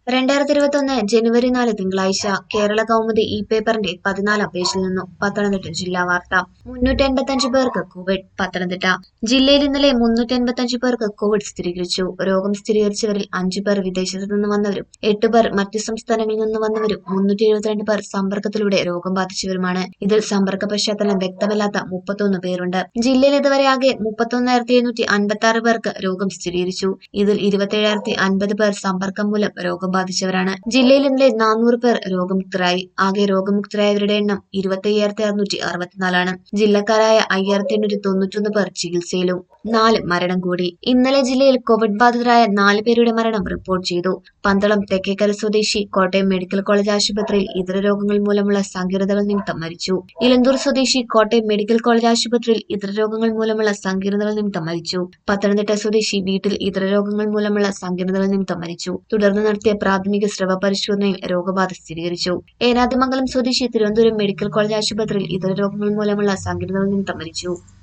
രണ്ടായിരത്തി ഇരുപത്തൊന്ന് ജനുവരി നാല് തിങ്കളാഴ്ച കേരള കൗമുദി ഇ പേപ്പറിന്റെ പതിനാലാം പേജിൽ നിന്നും പത്തനംതിട്ട ജില്ലാ വാർത്ത മുന്നൂറ്റി എൺപത്തഞ്ച് പേർക്ക് കോവിഡ് പത്തനംതിട്ട ജില്ലയിൽ ഇന്നലെ മുന്നൂറ്റി എൺപത്തഞ്ച് പേർക്ക് കോവിഡ് സ്ഥിരീകരിച്ചു രോഗം സ്ഥിരീകരിച്ചവരിൽ അഞ്ചു പേർ വിദേശത്തു നിന്ന് വന്നവരും എട്ട് പേർ മറ്റ് സംസ്ഥാനങ്ങളിൽ നിന്ന് വന്നവരും മുന്നൂറ്റി എഴുപത്തിരണ്ട് പേർ സമ്പർക്കത്തിലൂടെ രോഗം ബാധിച്ചവരുമാണ് ഇതിൽ സമ്പർക്ക പശ്ചാത്തലം വ്യക്തമല്ലാത്ത മുപ്പത്തൊന്ന് പേരുണ്ട് ജില്ലയിൽ ഇതുവരെ ആകെ മുപ്പത്തൊന്നായിരത്തി എഴുന്നൂറ്റി അൻപത്തി ആറ് പേർക്ക് രോഗം സ്ഥിരീകരിച്ചു ഇതിൽ ഇരുപത്തിയേഴായിരത്തി അൻപത് പേർ സമ്പർക്കം മൂലം രോഗം ബാധിച്ചവരാണ് ജില്ലയിൽ ഇന്നലെ നാനൂറ് പേർ രോഗമുക്തരായി ആകെ രോഗമുക്തരായവരുടെ എണ്ണം ഇരുപത്തി അയ്യായിരത്തി അറുന്നൂറ്റി അറുപത്തിനാലാണ് ജില്ലക്കാരായ അയ്യായിരത്തി എണ്ണൂറ്റി തൊണ്ണൂറ്റൊന്ന് പേർ ചികിത്സയിലും നാല് മരണം കൂടി ഇന്നലെ ജില്ലയിൽ കോവിഡ് ബാധിതരായ നാല് പേരുടെ മരണം റിപ്പോർട്ട് ചെയ്തു പന്തളം തെക്കേക്കര സ്വദേശി കോട്ടയം മെഡിക്കൽ കോളേജ് ആശുപത്രിയിൽ ഇതര രോഗങ്ങൾ മൂലമുള്ള സങ്കീർണതകൾ നിമിത്തം മരിച്ചു ഇലന്തൂർ സ്വദേശി കോട്ടയം മെഡിക്കൽ കോളേജ് ആശുപത്രിയിൽ ഇതര രോഗങ്ങൾ മൂലമുള്ള സങ്കീർണതകൾ നിമിത്തം മരിച്ചു പത്തനംതിട്ട സ്വദേശി വീട്ടിൽ ഇതര രോഗങ്ങൾ മൂലമുള്ള സങ്കീർണതകൾ നിമിത്തം മരിച്ചു തുടർന്ന് നടത്തിയ പ്രാഥമിക സ്രവ പരിശോധനയിൽ രോഗബാധ സ്ഥിരീകരിച്ചു ഏനാദിമംഗലം സ്വദേശി തിരുവനന്തപുരം മെഡിക്കൽ കോളേജ് ആശുപത്രിയിൽ ഇതര രോഗങ്ങൾ മൂലമുള്ള സങ്കീർണതകൾ നിമിത്തം മരിച്ചു